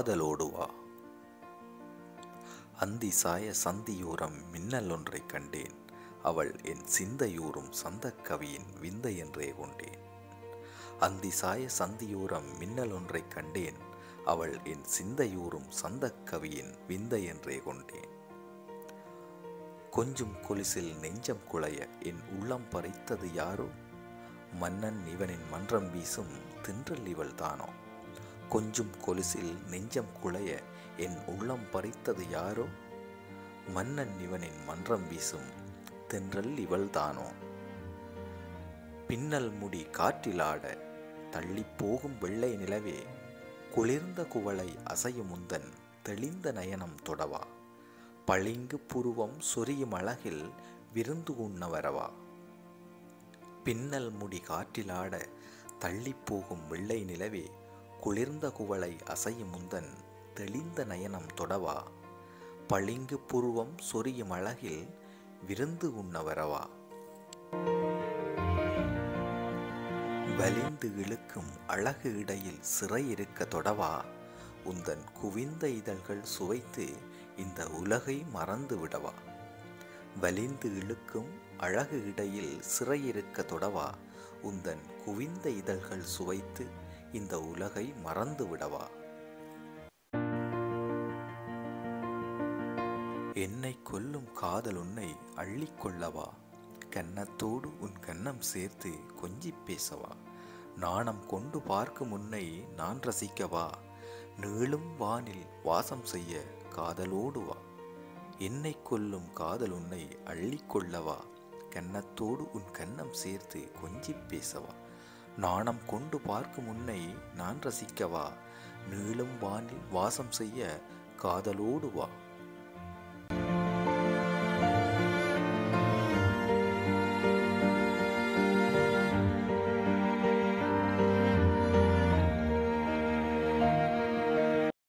காதலோடு வா அந்தி சாய சந்தியோரம் மின்னல் ஒன்றைக் கண்டேன் அவள் என் சிந்தையூறும் சந்தக்கவியின் விந்தை என்றே கொண்டேன் அந்தி சாய சந்தியோரம் மின்னல் ஒன்றைக் கண்டேன் அவள் என் சிந்தையூறும் சந்தக்கவியின் விந்தை என்றே கொண்டேன் கொஞ்சம் கொலுசில் நெஞ்சம் குலைய என் உள்ளம் பறித்தது யாரோ மன்னன் இவனின் மன்றம் வீசும் தின்றல் இவள் தானோ கொஞ்சம் கொலுசில் நெஞ்சம் குலைய என் உள்ளம் பறித்தது யாரோ மன்னன் இவனின் மன்றம் வீசும் தென்றல் இவள் தானோ பின்னல் முடி காற்றிலாட தள்ளி போகும் வெள்ளை நிலவே குளிர்ந்த குவளை அசையும் முந்தன் தெளிந்த நயனம் தொடவா பளிங்கு புருவம் சொரியும் அழகில் விருந்து உண்ண வரவா பின்னல் முடி காற்றிலாட தள்ளி போகும் வெள்ளை நிலவே குளிர்ந்த குவளை அசையும் முந்தன் தெளிந்த நயனம் தொடவா பளிங்கு புருவம் சொரியும் அழகில் விருந்து உண்ண வரவா வலிந்து இழுக்கும் அழகு இடையில் சிறை இருக்க தொடவா உந்தன் குவிந்த இதழ்கள் சுவைத்து இந்த உலகை மறந்து விடவா வலிந்து இழுக்கும் அழகு இடையில் சிறை இருக்க தொடவா உந்தன் குவிந்த இதழ்கள் சுவைத்து இந்த உலகை மறந்து விடவா என்னை கொல்லும் காதல் உன்னை அள்ளிக்கொள்ளவா கன்னத்தோடு உன் கன்னம் சேர்த்து கொஞ்சிப் பேசவா நாணம் கொண்டு பார்க்கும் உன்னை நான் ரசிக்கவா நீளும் வானில் வாசம் செய்ய காதலோடு வா என்னை கொல்லும் காதல் உன்னை அள்ளிக்கொள்ளவா கன்னத்தோடு உன் கன்னம் சேர்த்து கொஞ்சிப் பேசவா நாணம் கொண்டு பார்க்கும் உன்னை நான் ரசிக்கவா நீளும் வானில் வாசம் செய்ய காதலோடு வா